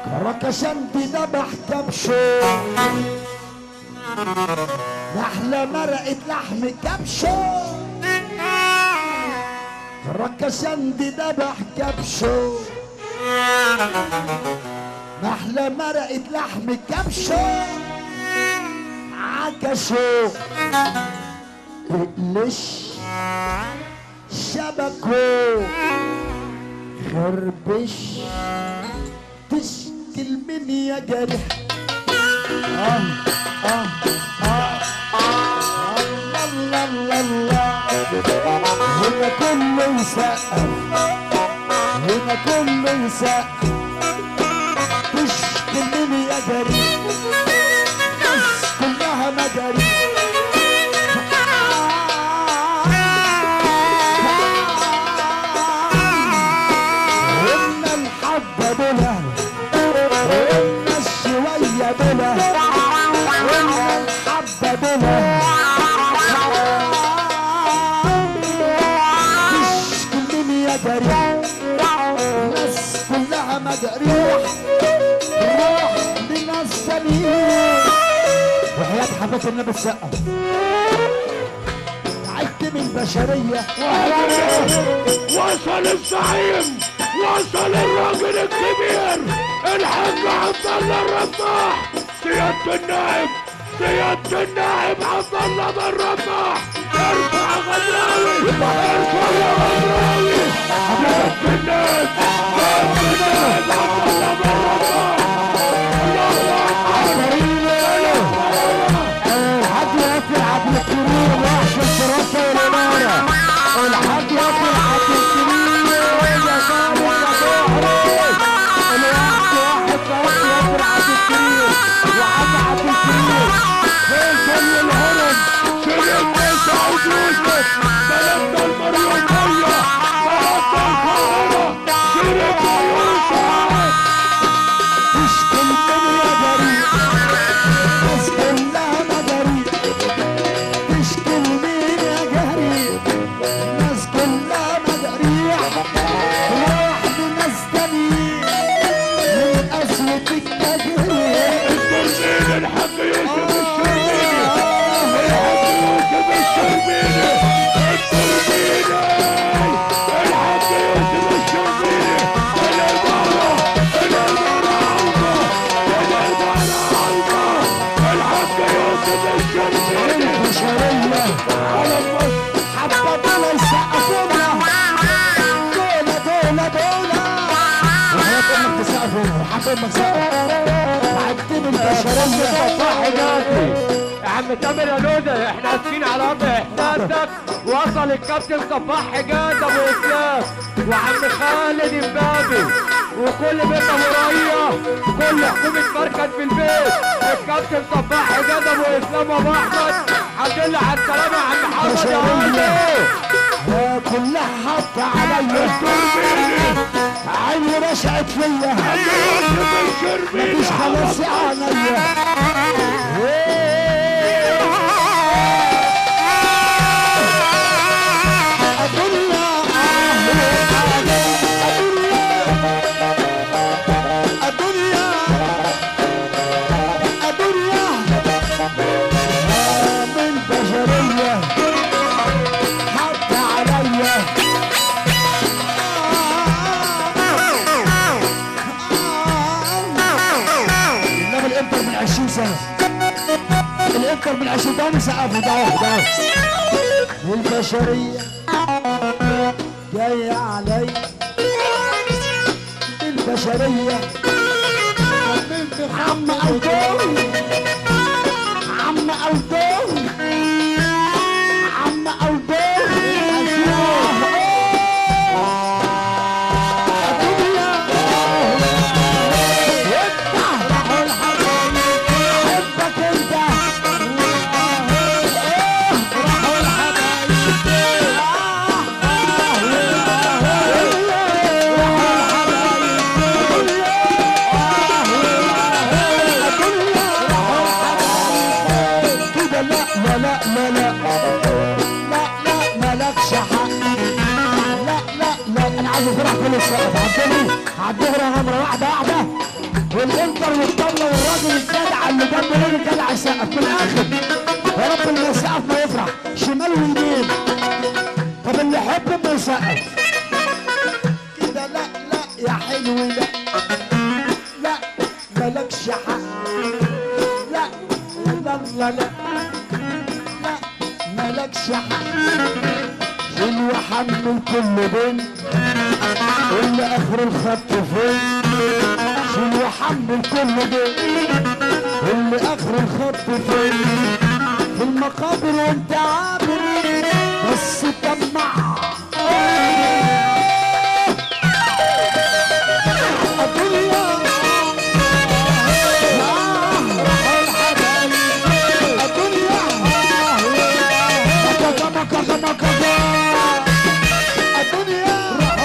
ركشنتي ذبح كبشه نحلة مرقت لحم كبشه ركشنتي ذبح كبشه نحلة مرقت لحم كبشه عكشه اقلش شبكه خربش تشكل من يا جرح آه آه آه الله الله الله هنا كله يسقف هنا كله يسقف تشكل من يا جرح بس كلها مجاري قلنا الحبة بلا قلنا الشوية بلا قلنا الحبة بلا تشكل من يا جريح الناس كلها مجاريح روح لناس تانيين وحياة حفاة النبي السقا تعبت من البشرية وصل الزعيم وصل الراجل الكبير الحاج عبد الله الرباح سيادة النائب سيادة النائب عبد الله بن رباح ارفع غدراوي ارفع يا غدراوي سيادة النائب سيادة النائب عبد الله بن رباح الله اكبر الحاج ياسر عبد الكريم وحش الدراسة والإمارة الحاج ياسر عبد الكريم يا سالم يا ظهري الوقت واحد صوت ياسر عبد الكريم وعم عبد الكريم فين كل الهرم سيدنا سعود يوسف بلدنا المريوطية بلدنا القاهرة سيدنا يوسف تشكل من يا جريء بس كلها مجاريء تشكل من يا جريء الناس كلها مجاريح روح لناس تانيين من قسوة التجريح الترميني الحاج يوسف الشربيني الحاج يوسف الشربيني الترميني الحاج يوسف الشربيني الإدارة الإدارة عوضة الإدارة عوضة الحاج يوسف الشربيني البشرية على مصر حبة دول يسقفونا دولة دولة دولة وحياة امك تسقفونا وحبة امك تسقف عدين البشرية صح جاسي يا عم تامر يا لوزة احنا اسفين على ارض احساسك وصل الكابتن صباح حجاز ابو اسلام وعم خالد امبابي وكل بيت ابو ريا كل حكومة مركز في البيت الكابتن صباح حجاز ابو اسلام وابو احمد الحمد لله على السلامة يا عم محمد يا علي يا كلها حط عليا عيني رشعت فيا مفيش خلاص عليا أدنيا أدنيا أدنيا من بشرية حتى عليا انما الانتر من 20 سنه الانتر من 20 ده سقفوا ده اهو ده اهو والبشريه جايه علي البشريه عم ألدون عم ألدون عم ألدون حبك انت راحوا كده لا لا لا لا لا لا لا مالكش حق لا لا لا انا عايز افرح كل السقف عدني عدني يا غمره واحده واحده والانتر والطبلة والراجل الجدع اللي جنب الراجل الجدع يسقف من الاخر يا رب اللي يسقف ما يفرح شمال ويمين طب اللي يحب ما يسقف كده لا لا يا حلو لا لا مالكش حق لا لا لا لا لا مالكش حق حلو حمل كل بنت اللي اخر الخط فين شيل وحمل كل بنت اللي اخر الخط فين في المقابر وانت عابر بس طمع الدنيا آه، الحبايب. الدنيا مكا مكا مكا الدنيا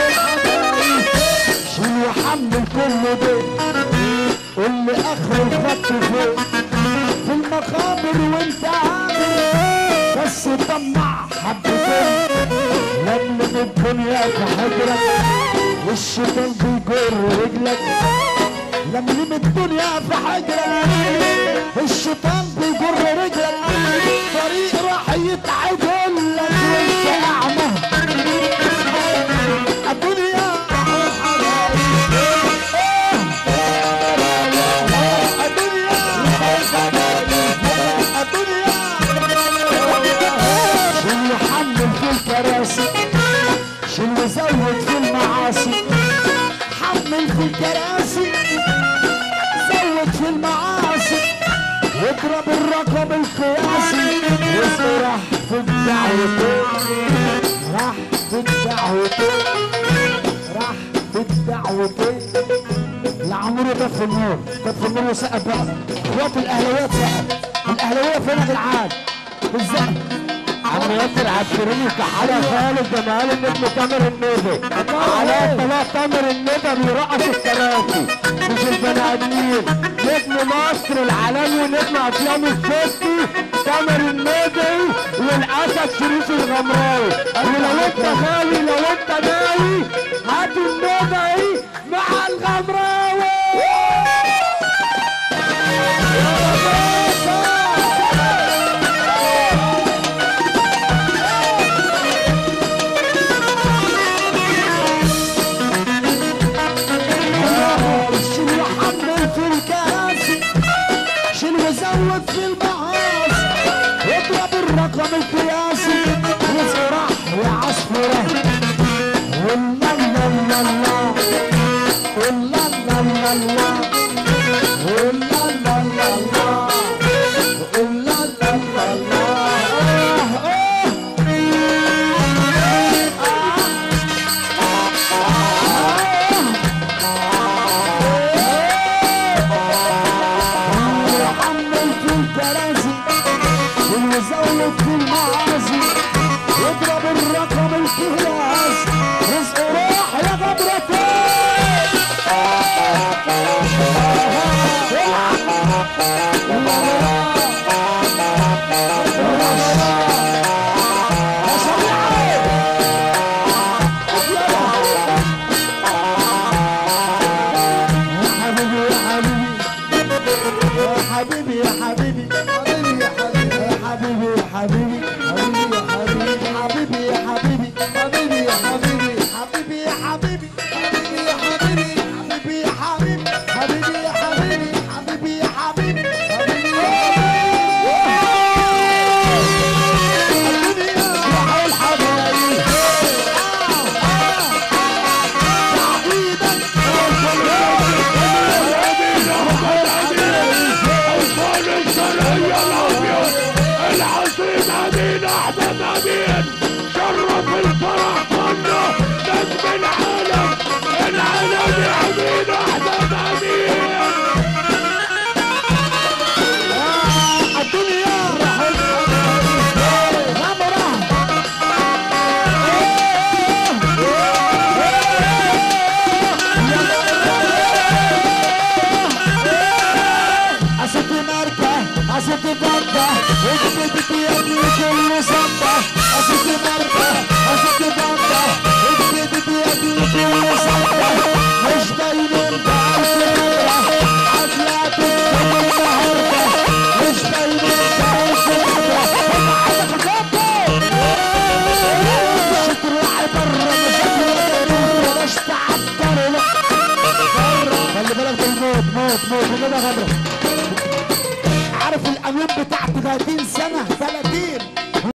شيل وحمل كل بيت واللي اخر الخط فوق في المقابر وانت عامل بس طمع حبتين لملم الدنيا في حجرك والشيطان بيجر رجلك لملم الدنيا في حجرك الشيطان بيجر رجلك طريق راح يتعدل لك وانت اعمى الدنيا شيل حمل في الكراسي شيل وزود في المعاصي حمل في الكراسي زود في المعاصي واضرب الرقم القياسي واسرح في الدعوتين راح في الدعوتين راح في الدعوتين العمرو ده في النور ده في النور وسقف بقى اخوات الاهلاويات سقف الاهلاويه فين يا جدعان بالظبط عم ياسر عبدالكريم كحالة خالد جمال النجم تامر النوبة على طلع تامر النوبة بيرقص الكراسي مش البني ادمين نجم مصر العالمي ونجم افلام الستي تامر النوبي والاسد شريف الغمراوي ولو انت ناوي لو انت ناوي هات النوبي مع الغمراوي شيل وحمل في الكراسي شيل وزود في المعاصي اضرب الرقم القياسي وافرح وعصفره والله لا لا لا والله لا لا لا والله لا لا لا والله لا لا لا آه، آه. وحمل في الكراسي وزود في المعاصي واضرب الرقم القياسي رزق روح يا غبرتين يا سميعة يا حبيبي يا حبيبي يا حبيبي يا حبيبي يا حبيبي يا حبيبي يا حبيبي يا حبيبي يا حبيبي حبيبي يا حبيبي حبيبي يا حبيبي حبيبي يا حبيبي حبيبي يا حبيبي حبيبي يا حبيبي حبيبي يا حبيبي حبيبي يا الحبايب أوصال الشرقية الأبيض العظيم أمين أحمد أمين شرف الفرح كله غدرة عارف القانون بتاع 30 سنة 30